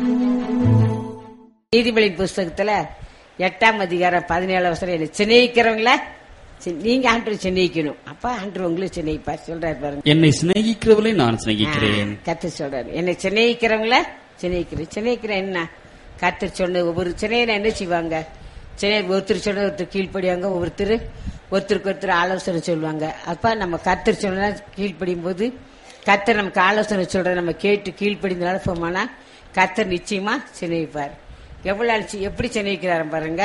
நீதிபதியின் புஸ்தகத்துல எட்டாம் அதிகாரம் பதினேழு வருஷம் என்ன சிநேகிக்கிறவங்கள சி- நீங்க ஆண்டு சிநேகிக்கணும் அப்ப ஆண்டு உங்களுக்கு சிநேகிப்பார் சொல்றாரு பாருங்க என்னை சிநேகிக்கிறவளை நான் சிநேகிக்கிறேன் கத்து சொல்றாரு என்னை சிநேகிக்கிறவங்கள சிநேகிக்கிறேன் சிநேகிக்கிறேன் என்ன கத்து சொன்ன ஒவ்வொரு சினையில என்ன செய்வாங்க சினை ஒருத்தர் சொன்ன ஒருத்தர் கீழ்ப்படிவாங்க ஒவ்வொருத்தர் ஒருத்தருக்கு ஒருத்தர் ஆலோசனை சொல்லுவாங்க அப்ப நம்ம கத்தர் சொன்னா கீழ்ப்படியும் போது கத்தர் நமக்கு ஆலோசனை சொல்ற நம்ம கேட்டு கீழ்ப்படிந்து நடப்போமானா கத்தர் நிச்சயமா சிநேகிப்பார் எவ்வளவு அழிச்சு எப்படி சிநேகிக்கிறாரு பாருங்க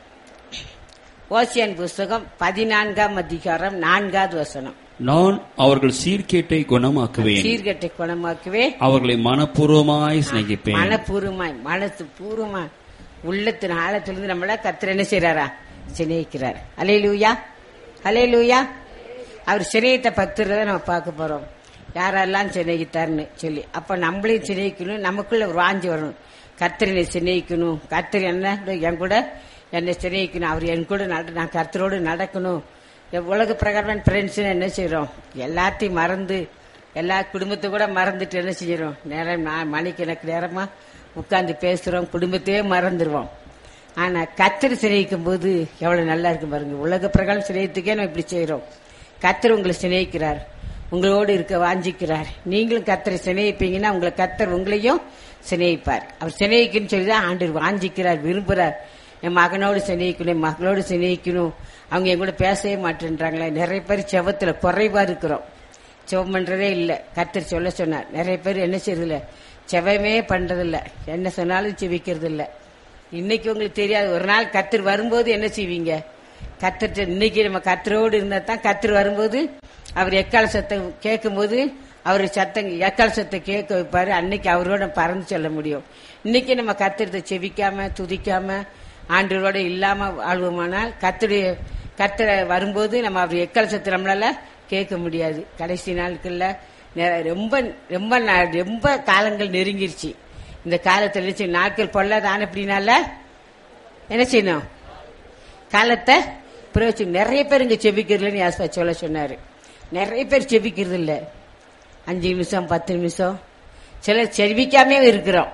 ஓசியன் புஸ்தகம் பதினான்காம் அதிகாரம் நான்காவது வசனம் நான் அவர்கள் சீர்கேட்டை குணமாக்குவேன் சீர்கட்டை குணமாக்குவே அவர்களை மனப்பூர்வமாய் சிநேகிப்பேன் மனப்பூர்வமாய் மனசு பூர்வமா உள்ளத்தின் ஆழத்திலிருந்து நம்மள கத்தர் என்ன செய்யறாரா சிநேகிக்கிறார் அலே லூயா அலே லூயா அவர் சிநேகித்த பக்தரை நம்ம பார்க்க போறோம் யாரெல்லாம் சிநேகித்தார்னு சொல்லி அப்ப நம்மளையும் சிநேகிக்கணும் நமக்குள்ள ஒரு வாஞ்சி வரணும் கத்திரனை சிநேகிக்கணும் கத்திரி என்ன என் கூட என்னை சிநேகிக்கணும் அவர் என் கூட நட நான் கர்த்தரோடு நடக்கணும் என் உலக பிரகாரம் ஃப்ரெண்ட்ஸ் என்ன செய்றோம் எல்லாத்தையும் மறந்து எல்லா குடும்பத்தை கூட மறந்துட்டு என்ன செய்யறோம் நேரம் நான் மணிக்கணக்கு நேரமா உட்கார்ந்து பேசுறோம் குடும்பத்தையே மறந்துடுவோம் ஆனா கத்திரி சிநேகிக்கும் போது எவ்வளவு நல்லா இருக்கு பாருங்க உலக பிரகாரம் சிநேகத்துக்கே நம்ம இப்படி செய்யறோம் கத்தர் உங்களை சிநேகிக்கிறார் உங்களோடு இருக்க வாஞ்சிக்கிறார் நீங்களும் கத்தரை சிநேகிப்பீங்கன்னா உங்களை கத்தர் உங்களையும் சிநேகிப்பார் அவர் சிநேகிக்குன்னு சொல்லி தான் ஆண்டு வாஞ்சிக்கிறார் விரும்புறார் என் மகனோடு சிநேகிக்கணும் என் மகளோடு சிநேகிக்கணும் அவங்க என் கூட பேசவே மாட்டேன்றாங்களே நிறைய பேர் செவத்துல குறைவா இருக்கிறோம் செவம் பண்றதே இல்ல கத்தர் சொல்ல சொன்னார் நிறைய பேர் என்ன செய்யறது இல்ல செவமே பண்றது இல்ல என்ன சொன்னாலும் செவிக்கிறது இல்ல இன்னைக்கு உங்களுக்கு தெரியாது ஒரு நாள் கத்தர் வரும்போது என்ன செய்வீங்க கத்தர் இன்னைக்கு நம்ம கத்தரோடு இருந்தா தான் கத்தர் வரும்போது அவர் எக்கால சத்தம் கேட்கும் போது அவர் சத்தம் எக்கால சத்தம் கேட்க வைப்பாரு அன்னைக்கு அவரோட பறந்து செல்ல முடியும் இன்னைக்கு நம்ம கத்திரத்தை செவிக்காம துதிக்காம ஆண்டவரோட இல்லாம வாழ்வோமானால் கத்துடைய கத்தரை வரும்போது நம்ம அவர் எக்கால சத்தம் நம்மளால கேட்க முடியாது கடைசி நாட்கள்ல நெ- ரொம்ப ரொம்ப நா- ரொம்ப காலங்கள் நெருங்கிருச்சு இந்த காலத்துல என்ன செய்யணும்? நாட்கள் பொல்லாதான அப்படின்னால என்ன செய்யணும் காலத்தை பிரயோஜனம் நிறைய பேர் இங்க செபிக்கிறதுலன்னு யாஸ்பா சொல்ல சொன்னாரு நிறைய பேர் செபிக்கிறது இல்ல அஞ்சு நிமிஷம் பத்து நிமிஷம் சிலர் செபிக்காமே இருக்கிறோம்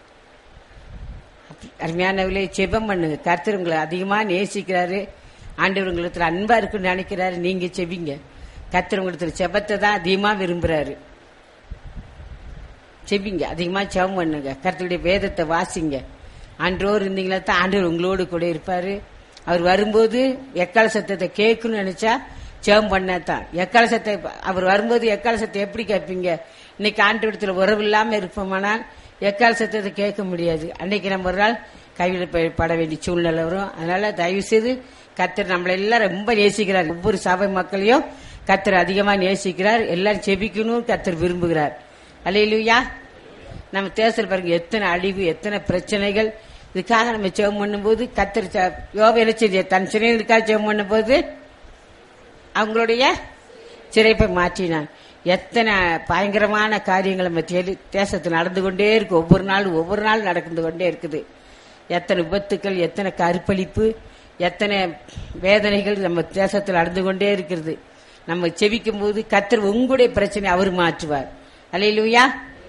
அருமையானவர்களே செபம் பண்ணுங்க கர்த்தர் உங்களை அதிகமா நேசிக்கிறாரு ஆண்டவர் உங்களுக்கு அன்பா இருக்குன்னு நினைக்கிறாரு நீங்க செபிங்க கர்த்தர் உங்களுக்கு செபத்தை தான் அதிகமா விரும்புறாரு செபிங்க அதிகமா செபம் பண்ணுங்க கர்த்தருடைய வேதத்தை வாசிங்க ஆண்டோர் இருந்தீங்களா தான் ஆண்டவர் உங்களோடு கூட இருப்பாரு அவர் வரும்போது எக்கால சத்தத்தை கேட்கணும்னு நினைச்சா ஜெபம் பண்ணாதான் எக்கால சத்தை அவர் வரும்போது எக்கால சத்தை எப்படி கேட்பீங்க இன்னைக்கு ஆண்டவரத்துல உறவு இல்லாம இருப்போமானால் எக்கால சத்தத்தை கேட்க முடியாது அன்னைக்கு நம்ம ஒரு நாள் கைவிடப்பட வேண்டிய சூழ்நிலை வரும் அதனால தயவு செய்து கத்தர் நம்மளை எல்லாம் ரொம்ப நேசிக்கிறார் ஒவ்வொரு சபை மக்களையும் கத்தர் அதிகமா நேசிக்கிறார் எல்லாரும் செபிக்கணும் கத்தர் விரும்புகிறார் அல்லையிலுயா நம்ம தேசத்தில் பாருங்க எத்தனை அழிவு எத்தனை பிரச்சனைகள் இதுக்காக நம்ம ஜெபம் பண்ணும்போது கத்தர் யோப என்ன செய்ய தன் சிறைகளுக்காக ஜெபம் பண்ணும்போது அவங்களுடைய சிறைப்பை மாற்றினான் எத்தனை பயங்கரமான காரியங்கள் நம்ம தேடி- தேசத்தில் நடந்து கொண்டே இருக்கு ஒவ்வொரு நாளும் ஒவ்வொரு நாள் நடந்து கொண்டே இருக்குது எத்தனை விபத்துக்கள் எத்தனை கருப்பளிப்பு எத்தனை வேதனைகள் நம்ம தேசத்தில் நடந்து கொண்டே இருக்கிறது நம்ம செவிக்கும் போது கத்தர் உங்களுடைய பிரச்சனை அவர் மாற்றுவார் அல்லையிலுயா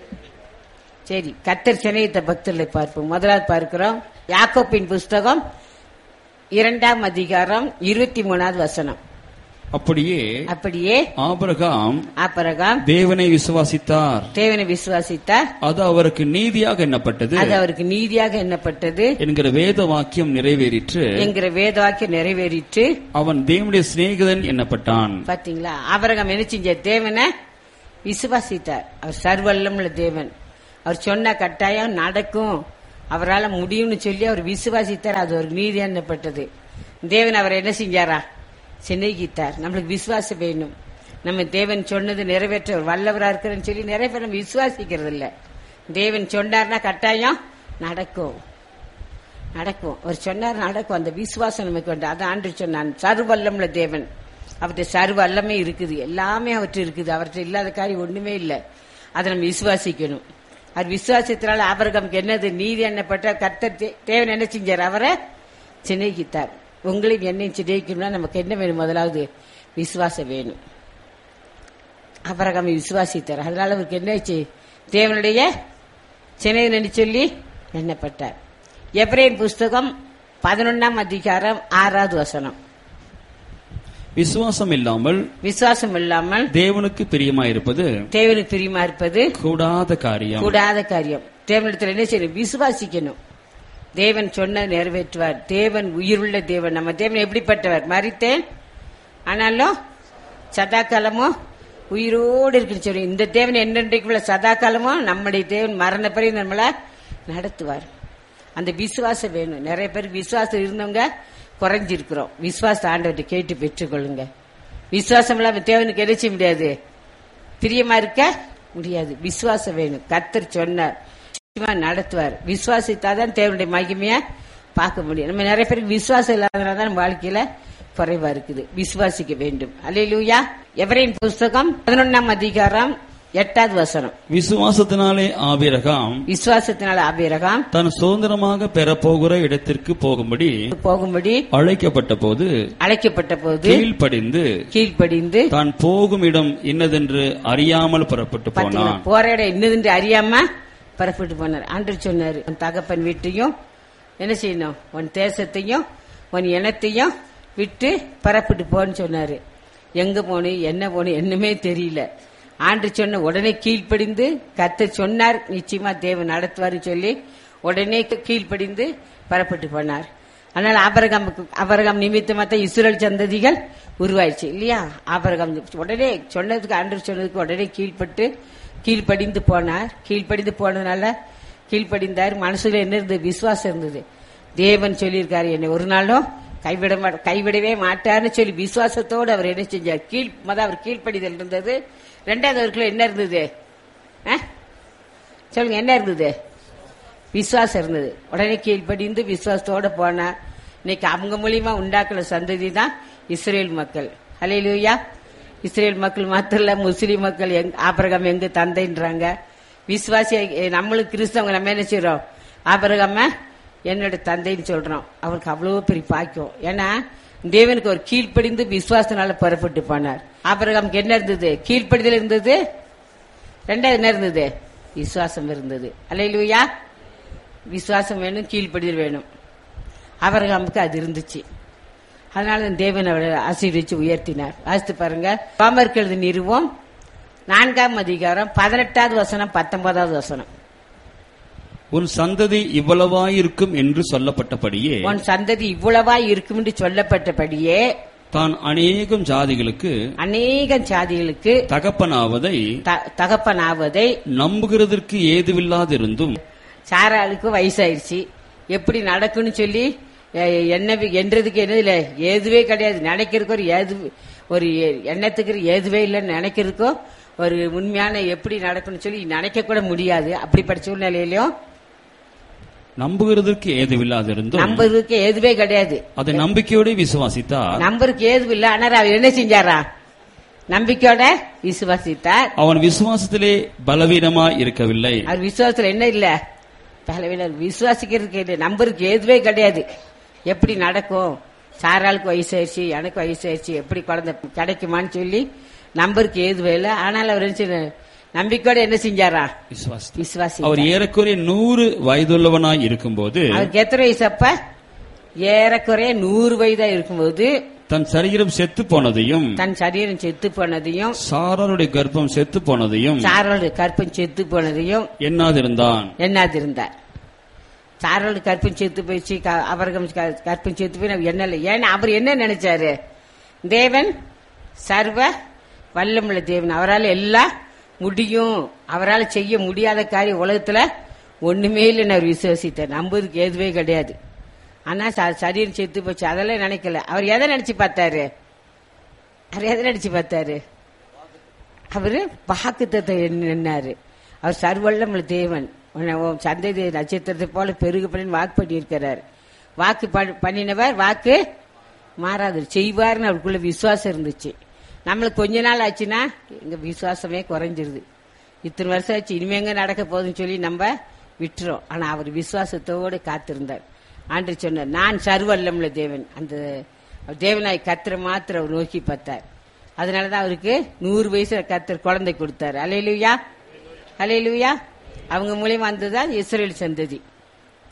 சரி கத்தர் சினையத்த பக்தர்களை பார்ப்போம் முதலாவது பார்க்கிறோம் யாக்கோப்பின் புஸ்தகம் இரண்டாம் அதிகாரம் இருபத்தி மூணாவது வசனம் அப்படியே அப்படியே ஆபிரகாம் அப்புறம் தேவனை விசுவாசித்தார் தேவனை விசுவாசித்தார் அது அவருக்கு நீதியாக எண்ணப்பட்டது அது அவருக்கு நீதியாக எண்ணப்பட்டது என்கிற வேத வாக்கியம் நிறைவேறிற்று என்கிற வேதவாக்கியம் நிறைவேறிற்று அவன் தேவனுடைய சிநேகிதன் எண்ணப்பட்டான் பாத்தீங்களா அவரகம் என்ன செஞ்ச தேவனை விசுவாசித்தார் அவர் சர்வல்லமுள்ள தேவன் அவர் சொன்ன கட்டாயம் நடக்கும் அவரால் முடியும்னு சொல்லி அவர் விசுவாசித்தார் அது ஒரு நீதி எண்ணப்பட்டது தேவன் அவர் என்ன செஞ்சாரா சிநேகித்தார் நம்மளுக்கு விசுவாசம் வேணும் நம்ம தேவன் சொன்னது நிறைவேற்ற ஒரு வல்லவரா இருக்கிறன்னு சொல்லி நிறைய பேர் நம்ம விசுவாசிக்கிறது இல்ல தேவன் சொன்னார்னா கட்டாயம் நடக்கும் நடக்கும் அவர் சொன்னார் நடக்கும் அந்த விசுவாசம் நமக்கு வந்து அதான் ஆண்டு சொன்னான் சர்வல்லமுள்ள தேவன் அவர்கிட்ட சர்வ வல்லமே இருக்குது எல்லாமே அவர்கிட்ட இருக்குது அவர்கிட்ட இல்லாத காரியம் ஒண்ணுமே இல்லை அதை நம்ம விசுவாசிக்கணும் அவர் விசுவாசத்தினால அவருக்கு என்னது நீதி எண்ணப்பட்ட கர்த்தர் தே- தேவன் என்ன செஞ்சார் அவரை சிநேகித்தார் உங்களையும் என்னையும் சிநேகிக்கணும்னா நமக்கு என்ன வேணும் முதலாவது விசுவாசம் வேணும் அபரகம் விசுவாசித்தார் அதனால அவருக்கு என்ன ஆச்சு தேவனுடைய சினைன்னு சொல்லி எண்ணப்பட்டார் எப்ரேன் புஸ்தகம் பதினொன்னாம் அதிகாரம் ஆறாவது வசனம் விசுவாசம் இல்லாமல் விசுவாசம் இல்லாமல் தேவனுக்கு பிரியமாயிருப்பது தேவனுக்கு பிரியமா இருப்பது கூடாத காரியம் கூடாத காரியம் தேவனிடத்துல என்ன செய்யணும் விசுவாசிக்கணும் தேவன் சொன்ன நிறைவேற்றுவார் தேவன் உயிருள்ள தேவன் நம்ம தேவன் எப்படிப்பட்டவர் மறித்தேன் ஆனாலும் சதா காலமும் உயிரோடு இருக்குன்னு சொல்லி இந்த தேவன் என்னென்றைக்குள்ள சதா காலமும் நம்முடைய தேவன் மரண பிறகு நம்மளை நடத்துவார் அந்த விசுவாசம் வேணும் நிறைய பேருக்கு விசுவாசம் இருந்தவங்க குறைஞ்சிருக்கிறோம் விசுவாச ஆண்டவர்கிட்ட கேட்டு பெற்றுக்கொள்ளுங்க விசுவாசம் இல்லாம தேவனுக்கு என்ன செய்ய முடியாது பிரியமா இருக்க முடியாது விசுவாசம் வேணும் கத்தர் சொன்னார் நிச்சயமா நடத்துவார் விசுவாசித்தாதான் தேவனுடைய மகிமைய பார்க்க முடியும் நம்ம நிறைய பேருக்கு விசுவாசம் இல்லாதனால தான் நம்ம வாழ்க்கையில குறைவா இருக்குது விசுவாசிக்க வேண்டும் அல்லேலூயா எவரின் புஸ்தகம் பதினொன்னாம் அதிகாரம் எட்டாவது வசனம் விசுவாசத்தினாலே ஆபிரகாம் விசுவாசத்தினால அபிரகாம் தன் சுதந்திரமாக பெறப்போகிற இடத்திற்கு போகும்படி போகும்படி அழைக்கப்பட்ட போது அழைக்கப்பட்ட போது கீழ்ப்படிந்து கீழ்ப்படிந்து தான் போகும் இடம் இன்னதென்று அறியாமல் புறப்பட்டு பாத்தீங்களா, போனான் போற இடம் என்னதுன்னு அறியாம புறப்பட்டு போனார் ஆண்டு சொன்னாரு உன் தகப்பன் வீட்டையும் என்ன செய்யணும் உன் தேசத்தையும் உன் இனத்தையும் விட்டு புறப்பட்டு போன்னு சொன்னாரு எங்க போகணும் என்ன போகணும் என்னமே தெரியல ஆண்டு சொன்ன உடனே கீழ்ப்படிந்து கத்த சொன்னார் நிச்சயமா தேவன் நடத்துவாரு சொல்லி உடனே கீழ்ப்படிந்து புறப்பட்டு போனார் அதனால ஆபரகாமுக்கு ஆபரகாம் நிமித்தமா தான் இஸ்ரேல் சந்ததிகள் உருவாயிடுச்சு இல்லையா ஆபரகாம் உடனே சொன்னதுக்கு ஆண்டு சொன்னதுக்கு உடனே கீழ்ப்பட்டு கீழ்ப்படிந்து போனார் கீழ்ப்படிந்து போனதுனால கீழ்ப்படிந்தார் மனசுல என்ன இருந்தது விசுவாசம் இருந்தது தேவன் சொல்லியிருக்காரு என்னை ஒரு நாளும் கைவிட மாட்ட கைவிடவே மாட்டார்னு சொல்லி விசுவாசத்தோடு அவர் என்ன செஞ்சார் கீழ் மொதல் அவர் கீழ்ப்படிதல் இருந்தது ரெண்டாவது அவருக்குள்ள என்ன இருந்தது ஆ? சொல்லுங்க என்ன இருந்தது விசுவாசம் இருந்தது உடனே கீழ்ப்படிந்து விசுவாசத்தோட போனா இன்னைக்கு அவங்க மூலியமா உண்டாக்குன சந்ததி தான் இஸ்ரேல் மக்கள் ஹalleluya இஸ்ரேல் மக்கள் மாத்திரம் இல்ல முஸ்லீம் மக்கள் எங்க ஆபரகம் எங்க தந்தைன்றாங்க விசுவாசி நம்மளும் கிறிஸ்தவங்க நம்ம என்ன செய்றோம் ஆபரகம என்னோட தந்தைன்னு சொல்றோம் அவருக்கு அவ்வளவு பெரிய பாக்கியம் ஏன்னா தேவனுக்கு ஒரு கீழ்ப்படிந்து விசுவாசனால புறப்பட்டு போனார் ஆபரகம்க்கு என்ன இருந்தது கீழ்ப்படிதல் இருந்தது ரெண்டாவது என்ன இருந்தது விசுவாசம் இருந்தது அல்லையிலுயா விசுவாசம் வேணும் கீழ்ப்படிதல் வேணும் அவரகாமுக்கு அது இருந்துச்சு அதனால தேவன் அவரை ஆசீர்வதிச்சு உயர்த்தினார் வாசித்து பாருங்க பாமர்கள் நிறுவம் நான்காம் அதிகாரம் பதினெட்டாவது வசனம் பத்தொன்பதாவது வசனம் உன் சந்ததி இவ்வளவாயிருக்கும் என்று சொல்லப்பட்டபடியே உன் சந்ததி இவ்வளவா இருக்கும் என்று சொல்லப்பட்டபடியே தான் அநேகம் ஜாதிகளுக்கு அநேக ஜாதிகளுக்கு தகப்பனாவதை த- தகப்பனாவதை நம்புகிறதற்கு ஏதுவில்லாதிருந்தும் சாராளுக்கு வயசாயிருச்சு எப்படி நடக்கும்னு சொல்லி அஹ், என்ன வி- என்றதுக்கு என்னது இல்ல ஏதுவே கிடையாது நினைக்கிறதுக்கு ஒரு ஏது ஒரு எ- எண்ணத்துக்கு ஏதுவே இல்லைன்னு நினைக்கிறதுக்கோ ஒரு உண்மையான எப்படி நடக்கும்னு சொல்லி நினைக்க கூட முடியாது அப்படிப்பட்ட சூழ்நிலையிலும் நம்புகிறதற்கு ஏதுவில்லாதிருந்தும் நம்பருக்கு ஏதுவே கிடையாது அதை நம்பிக்கையோடு விசுவாசித்தார் நம்பருக்கு ஏதுவும் இல்லை ஆனால் அவர் என்ன செஞ்சாரா நம்பிக்கையோட விசுவாசித்தார் அவன் விசுவாசத்திலே பலவீனமாய் இருக்கவில்லை அவர் விசுவாசத்துல என்ன இல்ல பலவீனர் விசுவாசிக்கிறதுக்கு இல்லை நம்பருக்கு ஏதுவே கிடையாது எப்படி நடக்கும் சாராளுக்கு வயசாயிருச்சு எனக்கு வயசாயிருச்சு எப்படி குழந்தை கிடைக்குமான்னு சொல்லி நம்பருக்கு ஏதுவே இல்லை ஆனால் அவர் என்ன செய்ய- நம்பிக்கையோட என்ன செஞ்சாரா விசுவாசி விசுவாசி அவர் ஏறக்குறைய நூறு வயதுள்ளவனாய் இருக்கும்போது அவருக்கு எத்தனை வயசு அப்ப ஏறக்குறைய நூறு வயதா இருக்கும்போது தன் சரீரம் செத்து போனதையும் தன் சரீரம் செத்து போனதையும் சாராருடைய கர்ப்பம் செத்து போனதையும் சாரோட கற்பம் செத்து போனதையும் எண்ணாதிருந்தான் எண்ணாதிருந்தார் சாரோட கற்பம் செத்து போயிடுச்சு க- அவரகம் க- கற்பம் செத்து போய் நம்ம எண்ணல ஏன்னா அவர் என்ன நினைச்சாரு தேவன் சர்வ வல்லமுள்ள தேவன் அவரால் எல்லாம் முடியும் அவரால் செய்ய முடியாத காரியம் உலகத்துல ஒண்ணுமே இல்லைன்னு அவர் விசுவாசித்தார் நம்புறதுக்கு எதுவே கிடையாது ஆனா ச- சரீரம் செத்து போச்சு அதெல்லாம் நினைக்கல அவர் எதை நினைச்சு பார்த்தாரு அவர் எதை நினைச்சு பார்த்தாரு அவரு வாக்குத்தத்தை எண்ணாரு அவர் சர்வல்லமுள்ள தேவன் உன்னை உன் சந்ததி நட்சத்திரத்தை போல பெருகு பண்ணி வாக்கு பண்ணியிருக்கிறார் வாக்கு பண்- பண்ணினவர் வாக்கு மாறாது செய்வார்னு அவருக்குள்ள விசுவாசம் இருந்துச்சு நம்மளுக்கு கொஞ்ச நாள் ஆச்சுன்னா எங்க விசுவாசமே குறைஞ்சிருது இத்தனை வருஷம் ஆச்சு இனிமே எங்க நடக்க போகுதுன்னு சொல்லி நம்ம விட்டுறோம் ஆனா அவர் விசுவாசத்தோடு காத்திருந்தார் ஆண்டு சொன்னார் நான் சர்வல்லமுள்ள தேவன் அந்த தேவனாய் கத்திர மாத்திர அவர் நோக்கி பார்த்தார் அதனாலதான் அவருக்கு நூறு வயசுல கத்தர் குழந்தை கொடுத்தாரு அலையிலுயா அலையிலுயா அவங்க மூலியமா வந்ததுதான் இஸ்ரேல் சந்ததி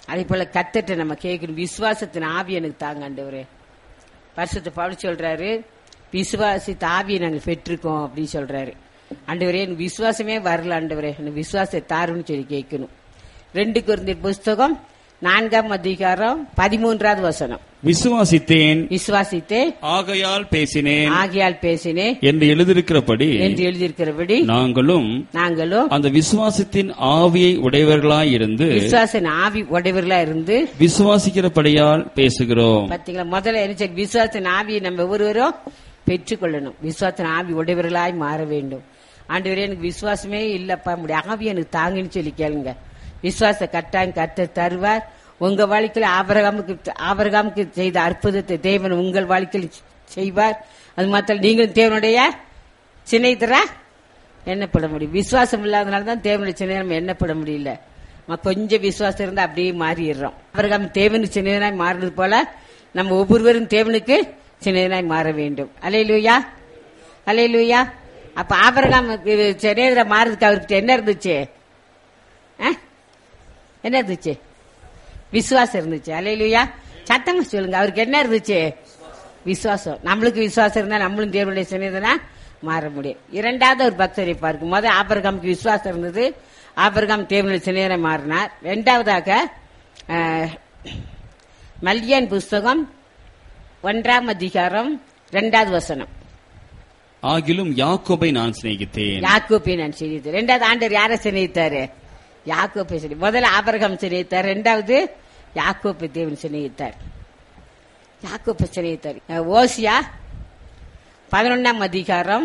அதே போல கத்தட்ட நம்ம கேட்கணும் விசுவாசத்தின் ஆவி எனக்கு தாங்க ஆண்டவரே பரிசுத்த பவுல் சொல்றாரு விசுவாசித்த ஆவியை நாங்கள் பெற்றிருக்கோம் அப்படின்னு சொல்றாரு ஆண்டவரே எனக்கு விசுவாசமே வரல ஆண்டவரே எனக்கு விசுவாசத்தை தாருன்னு சொல்லி கேட்கணும் ரெண்டு குருந்தின் புஸ்தகம் நான்காம் அதிகாரம் பதிமூன்றாவது வசனம் விசுவாசித்தேன் விசுவாசித்தே ஆகையால் பேசினேன் ஆகியால் பேசினேன் என்று எழுதியிருக்கிறபடி என்று எழுதியிருக்கிறபடி நாங்களும் நாங்களும் அந்த விசுவாசத்தின் ஆவியை உடையவர்களாயிருந்து விசுவாச ஆவி உடையவர்களா இருந்து விசுவாசிக்கிறபடியால் பேசுகிறோம் பாத்தீங்களா முதல்ல என்ன செய்ய விசுவாசத்தின் ஆவியை நம்ம ஒவ்வொருவரும் பெற்றுக்கொள்ளணும் விசுவாசத்தின் ஆவி உடையவர்களாய் மாற வேண்டும் ஆண்டவரே எனக்கு விசுவாசமே இல்லப்பா முடிய ஆவி எனக்கு தாங்கன்னு சொல்லி கேளுங்க விசுவாச கட்டாயம் கத்த தருவார் உங்க வாழ்க்கையில ஆபரகாமுக்கு ஆபரகாமுக்கு செய்த அற்புதத்தை தேவன் உங்கள் வாழ்க்கையில் செய்வார் அது மாத்திரம் நீங்களும் தேவனுடைய சின்னைத்தரா எண்ணப்பட முடியும் விசுவாசம் இல்லாதனால தான் தேவனுடைய சின்ன நம்ம எண்ணப்பட முடியல நம்ம கொஞ்சம் விசுவாசம் இருந்தா அப்படியே மாறிடுறோம் அவர்கள் தேவனுக்கு சின்னதனாய் மாறினது போல நம்ம ஒவ்வொருவரும் தேவனுக்கு சின்னதனாய் மாற வேண்டும் அலை லூயா அலை லூயா அப்ப ஆபரகாம் சின்னதர மாறதுக்கு அவருக்கு என்ன இருந்துச்சு ஆ? என்ன இருந்துச்சு விசுவாசம் இருந்துச்சு அலை லூயா சத்தமா சொல்லுங்க அவருக்கு என்ன இருந்துச்சு விசுவாசம் நம்மளுக்கு விசுவாசம் இருந்தா நம்மளும் தேவனுடைய சின்னதனா மாற முடியும் இரண்டாவது ஒரு பக்தரை பார்க்கும் போது ஆபரகாமுக்கு விசுவாசம் இருந்தது ஆபரகாம் தேவனுடைய சின்னதனை மாறினார் இரண்டாவதாக அஹ், மல்யான் புஸ்தகம் ஒன்றாம் அதிகாரம் இரண்டாவது வசனம் ஆகிலும் யாக்கோபை நான் சிநேகித்தேன் யாக்கோப்பை நான் சிரித்தேன் ரெண்டாவது ஆண்டவர் யாரை சிநேகித்தாரு யாக்கோப்பை சினி முதல்ல ஆபரகம் சிநேகித்தார் ரெண்டாவது யாக்கோப்பை தேவன் சிநேகித்தார் யாக்கோப்பை சிநேகித்தார் அஹ், ஓசியா பதினொன்னாம் அதிகாரம்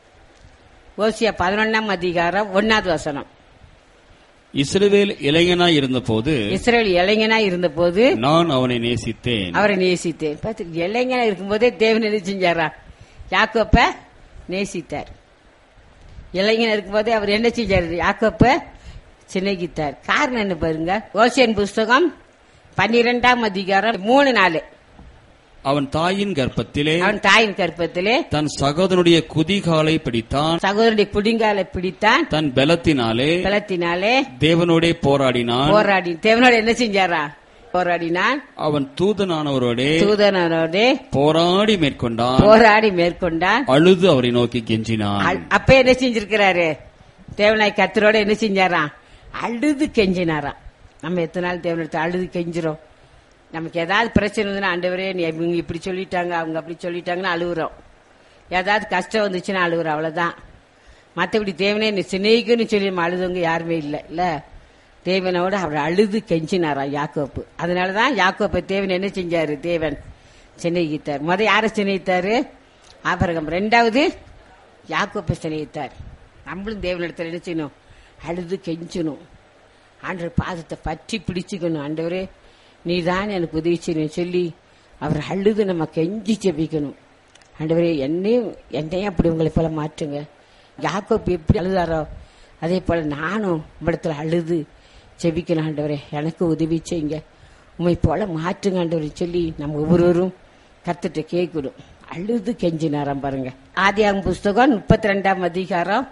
ஓசியா பதினொன்னாம் அதிகாரம் ஒன்னாவது வசனம் இஸ்ரவேல் இளைஞனாய் இருந்தபோது இஸ்ரேல் இளைஞனா இருந்தபோது நான் அவனை நேசித்தேன் அவரை நேசித்தேன் பார்த்து இளைஞனா இருக்கும்போதே தேவன் என்ன செஞ்சாரா யாக்கோப்ப நேசித்தார் இளைஞனா இருக்கும்போதே அவர் என்ன செஞ்சாரு யாக்கோப்ப சிநேகித்தார் காரணம் என்ன பாருங்க ஓசியன் புஸ்தகம் பன்னிரெண்டாம் அதிகாரம் மூணு நாலு அவன் தாயின் கர்ப்பத்திலே அவன் தாயின் கற்பத்திலே தன் சகோதரனுடைய குதிகாலை பிடித்தான் சகோதரனுடைய குடிங்காலை பிடித்தான் தன் பலத்தினாலே பலத்தினாலே தேவனோடே போராடினான் போராடி தேவனோட என்ன செஞ்சாரா போராடினான் அவன் தூதனானவரோடே தூதனோட போராடி மேற்கொண்டான் போராடி மேற்கொண்டான் அழுது அவரை நோக்கி கெஞ்சினான் அ- அப்ப என்ன செஞ்சிருக்கிறாரு தேவனாய் கத்தரோட என்ன செஞ்சாராம் அழுது கெஞ்சினாராம் நம்ம எத்தனை நாள் தேவனத்தை அழுது கெஞ்சிரும் நமக்கு ஏதாவது பிரச்சனை இருந்ததுன்னா ஆண்டவரே நீ இவங்க இப்படி சொல்லிட்டாங்க அவங்க அப்படி சொல்லிட்டாங்கன்னு அழுகுறோம் ஏதாவது கஷ்டம் வந்துச்சுன்னா அழுகுறோம் அவ்வளவுதான் மற்றபடி தேவனே நீ சிநேகிக்குன்னு சொல்லி நம்ம அழுதவங்க யாருமே இல்லை இல்ல தேவனோட அவர் அழுது கெஞ்சினாராம் யாக்கோப்பு அதனாலதான் யாக்கோப்பை தேவன் என்ன செஞ்சாரு தேவன் சிநேகித்தார் முத யாரை சிநேகித்தாரு ஆபரகம் ரெண்டாவது யாக்கோப்பை சிநேகித்தார் நம்மளும் தேவனிடத்துல என்ன செய்யணும் அழுது கெஞ்சணும் ஆண்டவர் பாதத்தை பற்றி பிடிச்சுக்கணும் ஆண்டவரே நீதான் எனக்கு உதவி செய்யணும் சொல்லி அவர் அழுது நம்ம கெஞ்சி ஜெபிக்கணும் ஆண்டவரே என்னையும் என்னையும் அப்படி உங்களை போல மாற்றுங்க யாக்கோப்பு எப்படி அழுதாரோ அதே போல நானும் உம்மிடத்துல அழுது ஜெபிக்கணும் ஆண்டவரே எனக்கு உதவி செய்யுங்க உண்மை போல மாற்றுங்க ஆண்டவரே சொல்லி நம்ம ஒவ்வொருவரும் கத்துட்டு கேட்கணும் அழுது கெஞ்சினாராம் பாருங்க ஆதியாகம் புஸ்தகம் முப்பத்தி ரெண்டாம் அதிகாரம்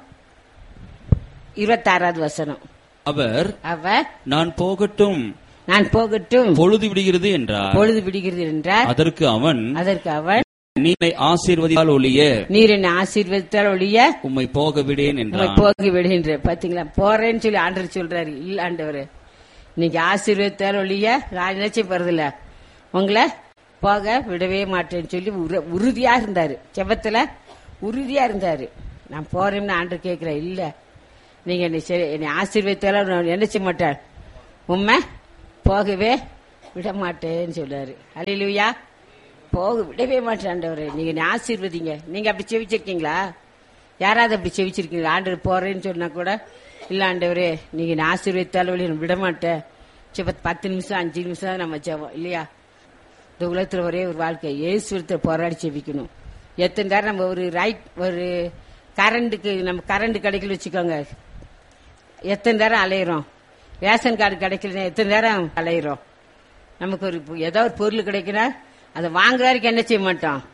இருபத்தாறாவது வசனம் அவர் அவர் நான் போகட்டும் நான் போகட்டும் பொழுது விடுகிறது என்றார் பொழுது விடுகிறது என்றார் அதற்கு அவன் அதற்கு அவர் நீரை ஆசீர்வதியால் ஒழிய நீர் என்னை ஆசீர்வதித்தால் ஒழிய உம்மை போக விடேன் உம்மை என்றான் போக விடுகின்ற பாத்தீங்களா போறேன்னு சொல்லி ஆண்டவர் சொல்றாரு இல்ல ஆண்டவர் நீங்க ஆசீர்வதித்தால் ஒழிய நான் நினைச்சு போறதில்ல உங்களை போக விடவே மாட்டேன்னு சொல்லி உறு- உறுதியா இருந்தாரு செபத்துல உறுதியா இருந்தாரு நான் போறேன்னு ஆண்டவர் கேட்கிற இல்ல நீங்க என்னை சரி என்னை ஆசீர்வதித்தாலும் நான் என்ன செய்ய மாட்டேன் உண்மை போகவே விட மாட்டேன்னு சொல்றாரு அலையிலுயா போக விடவே மாட்டேன் ஆண்டவரே நீங்க என்னை ஆசீர்வதிங்க நீங்க அப்படி செவிச்சிருக்கீங்களா யாராவது அப்படி செவிச்சிருக்கீங்களா ஆண்டவர் போறேன்னு சொன்னா கூட இல்ல ஆண்டவரே நீங்க என்னை ஆசீர்வதித்தாலும் நான் விட மாட்டேன் சரி, பத்து- பத்து நிமிஷம் அஞ்சு நிமிஷம் தான் நம்ம ஜெபம் இல்லையா இந்த உலகத்துல ஒரே ஒரு வாழ்க்கை ஏசுவரத்தை போராடி செவிக்கணும் எத்தனை நேரம் நம்ம ஒரு ரைட் ஒரு கரண்ட்டுக்கு நம்ம கரண்ட் கிடைக்கல வச்சுக்கோங்க எத்தனை நேரம் அலையிறோம் ரேஷன் கார்டு கிடைக்கலன்னா எத்தனை நேரம் அலையிறோம் நமக்கு ஒரு ஏதோ ஒரு பொருள் கிடைக்கினா அதை வாங்குற வரைக்கும் என்ன செய்ய மாட்டோம்